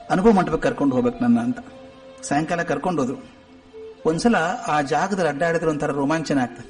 ಅನುಭವ ಮಂಟಪಕ್ಕೆ ಕರ್ಕೊಂಡು ಹೋಗ್ಬೇಕು ನನ್ನ ಅಂತ ಸಾಯಂಕಾಲ ಕರ್ಕೊಂಡು ಹೋದ್ರು ಒಂದ್ಸಲ ಆ ಜಾಗದಲ್ಲಿ ಅಡ್ಡಾಡಿದ್ರೆ ಒಂಥರ ರೋಮಾಂಚನ ಆಗ್ತದೆ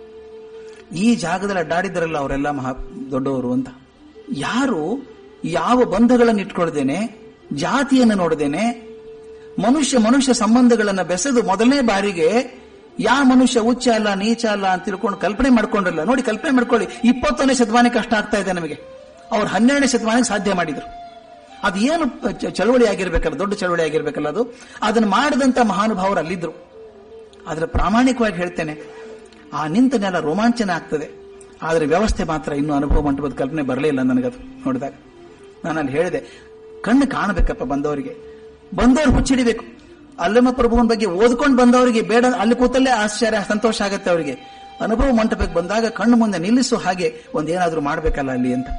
ಈ ಜಾಗದಲ್ಲಿ ಅಡ್ಡಾಡಿದ್ರಲ್ಲ ಅವರೆಲ್ಲ ಮಹಾ ದೊಡ್ಡವರು ಅಂತ ಯಾರು ಯಾವ ಬಂಧಗಳನ್ನು ಇಟ್ಕೊಳ್ದೇನೆ ಜಾತಿಯನ್ನು ನೋಡದೇನೆ ಮನುಷ್ಯ ಮನುಷ್ಯ ಸಂಬಂಧಗಳನ್ನು ಬೆಸೆದು ಮೊದಲನೇ ಬಾರಿಗೆ ಯಾವ ಮನುಷ್ಯ ಉಚ್ಚ ಅಲ್ಲ ನೀಚ ಅಲ್ಲ ಅಂತ ತಿಳ್ಕೊಂಡು ಕಲ್ಪನೆ ಮಾಡ್ಕೊಂಡ್ರಲ್ಲ ನೋಡಿ ಕಲ್ಪನೆ ಮಾಡ್ಕೊಳ್ಳಿ ಇಪ್ಪತ್ತೊಂದನೇ ಶತಮಾನಕ್ಕೆ ಕಷ್ಟ ಆಗ್ತಾ ಇದೆ ನಮಗೆ ಅವ್ರು ಹನ್ನೆರಡನೇ ಶತಮಾನಕ್ಕೆ ಸಾಧ್ಯ ಮಾಡಿದ್ರು ಅದು ಏನು ಚ- ಚಳವಳಿ ಆಗಿರ್ಬೇಕಲ್ಲ ದೊಡ್ಡ ಚಳವಳಿ ಆಗಿರ್ಬೇಕಲ್ಲ ಅದು ಅದನ್ನು ಮಾಡಿದಂತ ಮಹಾನುಭಾವರು ಅಲ್ಲಿದ್ರು ಆದ್ರೆ ಪ್ರಾಮಾಣಿಕವಾಗಿ ಹೇಳ್ತೇನೆ ಆ ನಿಂತ ನೆಲ ರೋಮಾಂಚನ ಆಗ್ತದೆ ಆದರೆ ವ್ಯವಸ್ಥೆ ಮಾತ್ರ ಇನ್ನೂ ಅನುಭವ ಮಂಟಪದ ಕಲ್ಪನೆ ಬರಲೇ ಇಲ್ಲ ನನಗದು ನೋಡಿದಾಗ ನಾನು ಅಲ್ಲಿ ಹೇಳಿದೆ ಕಣ್ಣು ಕಾಣಬೇಕಪ್ಪ ಬಂದವರಿಗೆ ಬಂದವರು ಹುಚ್ಚಿಡಿಬೇಕು ಅಲ್ಲಮ್ಮ ಪ್ರಭುವನ ಬಗ್ಗೆ ಓದ್ಕೊಂಡು ಬಂದವರಿಗೆ ಬೇಡ ಅಲ್ಲಿ ಕೂತಲ್ಲೇ ಆಶ್ಚರ್ಯ ಸಂತೋಷ ಆಗತ್ತೆ ಅವರಿಗೆ ಅನುಭವ ಮಂಟಪಕ್ಕೆ ಬಂದಾಗ ಕಣ್ಣು ಮುಂದೆ ನಿಲ್ಲಿಸು ಹಾಗೆ ಒಂದೇನಾದ್ರೂ ಮಾಡಬೇಕಲ್ಲ ಅಲ್ಲಿ ಅಂತ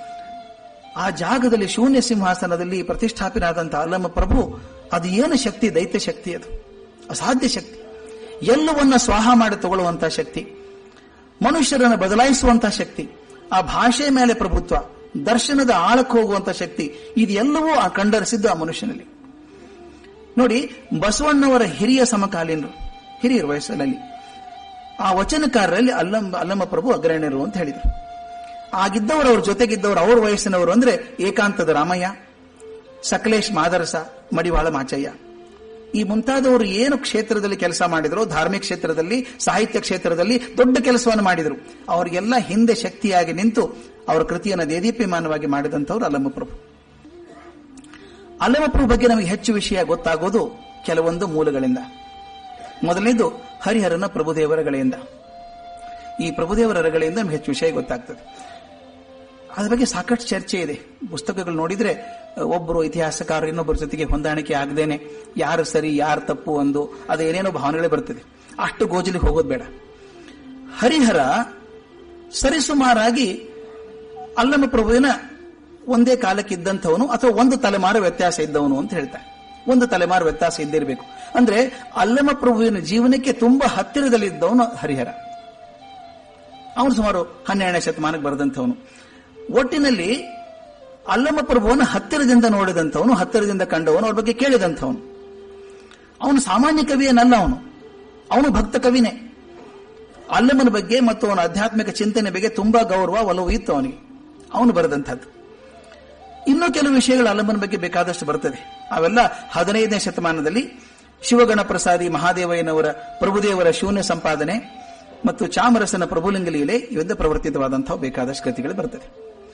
ಆ ಜಾಗದಲ್ಲಿ ಶೂನ್ಯ ಸಿಂಹಾಸನದಲ್ಲಿ ಪ್ರತಿಷ್ಠಾಪಿತನಾದಂತಹ ಅಲ್ಲಮ್ಮ ಪ್ರಭು ಅದು ಏನು ಶಕ್ತಿ ದೈತ್ಯ ಶಕ್ತಿ ಅದು ಅಸಾಧ್ಯ ಶಕ್ತಿ ಎಲ್ಲವನ್ನ ಸ್ವಾಹ ಮಾಡಿ ತಗೊಳ್ಳುವಂತಹ ಶಕ್ತಿ ಮನುಷ್ಯರನ್ನು ಬದಲಾಯಿಸುವಂತಹ ಶಕ್ತಿ ಆ ಭಾಷೆ ಮೇಲೆ ಪ್ರಭುತ್ವ ದರ್ಶನದ ಆಳಕ್ಕೆ ಹೋಗುವಂತ ಶಕ್ತಿ ಇದೆಲ್ಲವೂ ಆ ಕಂಡರಿಸಿದ್ದು ಆ ಮನುಷ್ಯನಲ್ಲಿ ನೋಡಿ ಬಸವಣ್ಣವರ ಹಿರಿಯ ಸಮಕಾಲೀನರು ಹಿರಿಯರು ವಯಸ್ಸಿನಲ್ಲಿ ಆ ವಚನಕಾರರಲ್ಲಿ ಅಲ್ಲಮ್ಮ ಅಲ್ಲಮ್ಮ ಪ್ರಭು ಅಗ್ರಣ್ಯರು ಅಂತ ಹೇಳಿದರು ಆಗಿದ್ದವರು ಅವ್ರ ಜೊತೆಗಿದ್ದವರು ಅವ್ರ ವಯಸ್ಸಿನವರು ಅಂದ್ರೆ ಏಕಾಂತದ ರಾಮಯ್ಯ ಸಕಲೇಶ್ ಮಾದರಸ ಮಡಿವಾಳ ಮಾಚಯ್ಯ ಈ ಮುಂತಾದವರು ಏನು ಕ್ಷೇತ್ರದಲ್ಲಿ ಕೆಲಸ ಮಾಡಿದ್ರು ಧಾರ್ಮಿಕ ಕ್ಷೇತ್ರದಲ್ಲಿ ಸಾಹಿತ್ಯ ಕ್ಷೇತ್ರದಲ್ಲಿ ದೊಡ್ಡ ಕೆಲಸವನ್ನು ಮಾಡಿದರು ಅವರಿಗೆಲ್ಲ ಹಿಂದೆ ಶಕ್ತಿಯಾಗಿ ನಿಂತು ಅವರ ಕೃತಿಯನ್ನು ದೇದೀಪ್ಯಮಾನವಾಗಿ ಮಾಡಿದಂಥವ್ರು ಅಲ್ಲಮಪ್ರಭು ಅಲ್ಲಮಪ್ರಭು ಬಗ್ಗೆ ನಮಗೆ ಹೆಚ್ಚು ವಿಷಯ ಗೊತ್ತಾಗೋದು ಕೆಲವೊಂದು ಮೂಲಗಳಿಂದ ಮೊದಲನೇದು ಹರಿಹರನ ಪ್ರಭುದೇವರಗಳಿಂದ ಈ ಪ್ರಭುದೇವರ ರಗಳಿಂದ ನಮಗೆ ಹೆಚ್ಚು ವಿಷಯ ಗೊತ್ತಾಗ್ತದೆ ಅದ್ರ ಬಗ್ಗೆ ಸಾಕಷ್ಟು ಚರ್ಚೆ ಇದೆ ಪುಸ್ತಕಗಳು ನೋಡಿದ್ರೆ ಒಬ್ಬರು ಇತಿಹಾಸಕಾರರು ಇನ್ನೊಬ್ಬರ ಜೊತೆಗೆ ಹೊಂದಾಣಿಕೆ ಆಗದೇನೆ ಯಾರು ಸರಿ ಯಾರು ತಪ್ಪು ಒಂದು ಅದೇನೇನೋ ಭಾವನೆಗಳೇ ಬರ್ತದೆ ಅಷ್ಟು ಗೋಜಲಿಗೆ ಹೋಗೋದು ಬೇಡ ಹರಿಹರ ಸರಿಸುಮಾರಾಗಿ ಅಲ್ಲಮ ಪ್ರಭುವಿನ ಒಂದೇ ಕಾಲಕ್ಕೆ ಇದ್ದಂಥವನು ಅಥವಾ ಒಂದು ತಲೆಮಾರು ವ್ಯತ್ಯಾಸ ಇದ್ದವನು ಅಂತ ಹೇಳ್ತಾರೆ ಒಂದು ತಲೆಮಾರು ವ್ಯತ್ಯಾಸ ಇದ್ದಿರಬೇಕು ಅಂದ್ರೆ ಅಲ್ಲಮ ಪ್ರಭುವಿನ ಜೀವನಕ್ಕೆ ತುಂಬಾ ಹತ್ತಿರದಲ್ಲಿದ್ದವನು ಹರಿಹರ ಅವನು ಸುಮಾರು ಹನ್ನೆರಡನೇ ಶತಮಾನಕ್ಕೆ ಬರೆದಂಥವನು ಒಟ್ಟಿನಲ್ಲಿ ಅಲ್ಲಮ ಪ್ರಭುವನ್ನು ಹತ್ತಿರದಿಂದ ನೋಡಿದಂಥವನು ಹತ್ತಿರದಿಂದ ಕಂಡವನು ಅವ್ರ ಬಗ್ಗೆ ಕೇಳಿದಂಥವನು ಅವನು ಸಾಮಾನ್ಯ ಕವಿಯನಲ್ಲ ಅವನು ಅವನು ಭಕ್ತ ಕವಿನೇ ಅಲ್ಲಮನ ಬಗ್ಗೆ ಮತ್ತು ಅವನ ಆಧ್ಯಾತ್ಮಿಕ ಚಿಂತನೆ ಬಗ್ಗೆ ತುಂಬಾ ಗೌರವ ಒಲವು ಇತ್ತು ಅವನಿಗೆ ಅವನು ಬರೆದಂಥದ್ದು ಇನ್ನೂ ಕೆಲವು ವಿಷಯಗಳು ಅಲ್ಲಮನ ಬಗ್ಗೆ ಬೇಕಾದಷ್ಟು ಬರ್ತದೆ ಅವೆಲ್ಲ ಹದಿನೈದನೇ ಶತಮಾನದಲ್ಲಿ ಶಿವಗಣ ಪ್ರಸಾದಿ ಮಹಾದೇವಯ್ಯನವರ ಪ್ರಭುದೇವರ ಶೂನ್ಯ ಸಂಪಾದನೆ ಮತ್ತು ಚಾಮರಸನ ಪ್ರಭುಲಿಂಗ ಲೀಲೆ ಇವೆಲ್ಲ ಪ್ರವರ್ತಿತವಾದಂತಹ ಬೇಕಾದಷ್ಟು ಕೃತಿಗಳು ಬರ್ತದೆ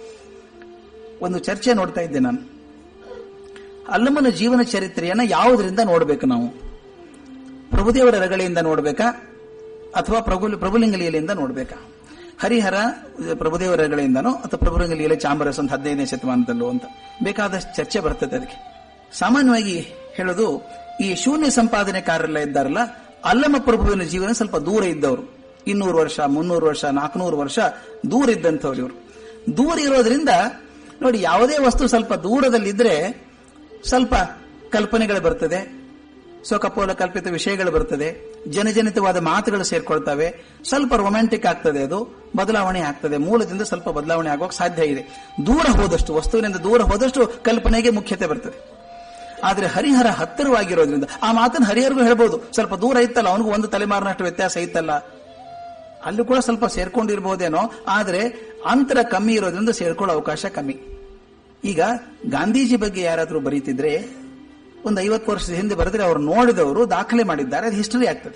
ಒಂದು ಚರ್ಚೆ ನೋಡ್ತಾ ಇದ್ದೆ ನಾನು ಅಲ್ಲಮ್ಮನ ಜೀವನ ಚರಿತ್ರೆಯನ್ನ ಯಾವುದರಿಂದ ನೋಡಬೇಕು ನಾವು ಪ್ರಭುದೇವರ ರಗಳಿಂದ ನೋಡಬೇಕಾ ಅಥವಾ ಪ್ರಭು ಪ್ರಭುಲಿಂಗ ಲೀಲೆಯಿಂದ ನೋಡಬೇಕಾ ಹರಿಹರ ಪ್ರಭುದೇವರ ರಗಳಿಂದನೋ ಅಥವಾ ಪ್ರಭುಲಿಂಗ ಲೀಲೆ ಚಾಮರಸ ಅಂತ ಹದಿನೈದನೇ ಶತಮಾನದಲ್ಲೋ ಅಂತ ಬೇಕಾದಷ್ಟು ಚರ್ಚೆ ಬರ್ತದೆ ಅದಕ್ಕೆ ಸಾಮಾನ್ಯವಾಗಿ ಹೇಳೋದು ಈ ಶೂನ್ಯ ಸಂಪಾದನೆಕಾರರೆಲ್ಲ ಇದ್ದಾರಲ್ಲ ಅಲ್ಲಮ ಪ್ರಭುವಿನ ಜೀವನ ಸ್ವಲ್ಪ ದೂರ ಇದ್ದವರು ಇನ್ನೂರು ವರ್ಷ ಮುನ್ನೂರು ವರ್ಷ ನಾಲ್ಕುನೂರು ವರ್ಷ ದೂರ ಇದ್ದಂಥವ್ರು ಇವರು ದೂರ ಇರೋದ್ರಿಂದ ನೋಡಿ ಯಾವುದೇ ವಸ್ತು ಸ್ವಲ್ಪ ದೂರದಲ್ಲಿದ್ರೆ ಸ್ವಲ್ಪ ಕಲ್ಪನೆಗಳು ಬರ್ತದೆ ಸ್ವಕಪೋಲ ಕಲ್ಪಿತ ವಿಷಯಗಳು ಬರ್ತದೆ ಜನಜನಿತವಾದ ಮಾತುಗಳು ಸೇರ್ಕೊಳ್ತವೆ ಸ್ವಲ್ಪ ರೊಮ್ಯಾಂಟಿಕ್ ಆಗ್ತದೆ ಅದು ಬದಲಾವಣೆ ಆಗ್ತದೆ ಮೂಲದಿಂದ ಸ್ವಲ್ಪ ಬದಲಾವಣೆ ಆಗೋಕೆ ಸಾಧ್ಯ ಇದೆ ದೂರ ಹೋದಷ್ಟು ವಸ್ತುವಿನಿಂದ ದೂರ ಹೋದಷ್ಟು ಕಲ್ಪನೆಗೆ ಮುಖ್ಯತೆ ಬರ್ತದೆ ಆದ್ರೆ ಹರಿಹರ ಹತ್ತಿರವಾಗಿರೋದ್ರಿಂದ ಆ ಮಾತನ್ನು ಹರಿಹರಿಗೂ ಹೇಳ್ಬೋದು ಸ್ವಲ್ಪ ದೂರ ಇತ್ತಲ್ಲ ಅವನಿಗೂ ಒಂದು ತಲೆಮಾರಿನಷ್ಟು ವ್ಯತ್ಯಾಸ ಇತ್ತಲ್ಲ ಅಲ್ಲಿ ಕೂಡ ಸ್ವಲ್ಪ ಸೇರ್ಕೊಂಡಿರ್ಬೋದೇನೋ ಆದ್ರೆ ಅಂತರ ಕಮ್ಮಿ ಇರೋದ್ರಿಂದ ಸೇರ್ಕೊಳ್ಳೋ ಅವಕಾಶ ಕಮ್ಮಿ ಈಗ ಗಾಂಧೀಜಿ ಬಗ್ಗೆ ಯಾರಾದರೂ ಬರೀತಿದ್ರೆ ಒಂದು ಐವತ್ತು ವರ್ಷದ ಹಿಂದೆ ಬರೆದ್ರೆ ಅವರು ನೋಡಿದವರು ದಾಖಲೆ ಮಾಡಿದ್ದಾರೆ ಅದು ಹಿಸ್ಟರಿ ಆಗ್ತದೆ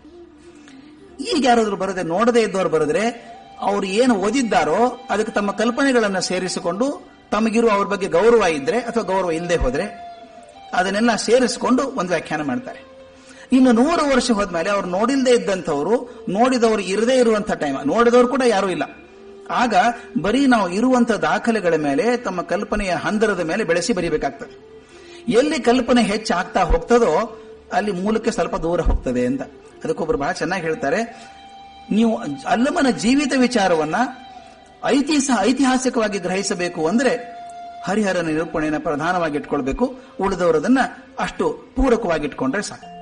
ಈಗ ಯಾರಾದ್ರೂ ಬರದೆ ನೋಡದೇ ಇದ್ದವರು ಬರೆದ್ರೆ ಅವ್ರು ಏನು ಓದಿದ್ದಾರೋ ಅದಕ್ಕೆ ತಮ್ಮ ಕಲ್ಪನೆಗಳನ್ನು ಸೇರಿಸಿಕೊಂಡು ತಮಗಿರುವ ಅವ್ರ ಬಗ್ಗೆ ಗೌರವ ಇದ್ರೆ ಅಥವಾ ಗೌರವ ಇಲ್ಲದೆ ಹೋದ್ರೆ ಅದನ್ನೆಲ್ಲ ಸೇರಿಸಿಕೊಂಡು ಒಂದು ವ್ಯಾಖ್ಯಾನ ಮಾಡ್ತಾರೆ ಇನ್ನು ನೂರು ವರ್ಷ ಹೋದ್ಮೇಲೆ ಅವ್ರು ನೋಡಿಲ್ದೇ ಇದ್ದಂಥವ್ರು ನೋಡಿದವರು ಇರದೇ ಇರುವಂತ ಟೈಮ್ ನೋಡಿದವರು ಕೂಡ ಯಾರೂ ಇಲ್ಲ ಆಗ ಬರೀ ನಾವು ಇರುವಂತ ದಾಖಲೆಗಳ ಮೇಲೆ ತಮ್ಮ ಕಲ್ಪನೆಯ ಹಂದರದ ಮೇಲೆ ಬೆಳೆಸಿ ಬರೀಬೇಕಾಗ್ತದೆ ಎಲ್ಲಿ ಕಲ್ಪನೆ ಹೆಚ್ಚಾಗ್ತಾ ಹೋಗ್ತದೋ ಅಲ್ಲಿ ಮೂಲಕ್ಕೆ ಸ್ವಲ್ಪ ದೂರ ಹೋಗ್ತದೆ ಅಂತ ಅದಕ್ಕೊಬ್ರು ಬಹಳ ಚೆನ್ನಾಗಿ ಹೇಳ್ತಾರೆ ನೀವು ಅಲ್ಲಮನ ಜೀವಿತ ವಿಚಾರವನ್ನ ಐತಿಹಾಸ ಐತಿಹಾಸಿಕವಾಗಿ ಗ್ರಹಿಸಬೇಕು ಅಂದ್ರೆ ಹರಿಹರನ ನಿರೂಪಣೆಯನ್ನು ಪ್ರಧಾನವಾಗಿ ಇಟ್ಕೊಳ್ಬೇಕು ಉಳಿದವರದನ್ನ ಅಷ್ಟು ಪೂರಕವಾಗಿ ಇಟ್ಕೊಂಡ್ರೆ ಸಾಕು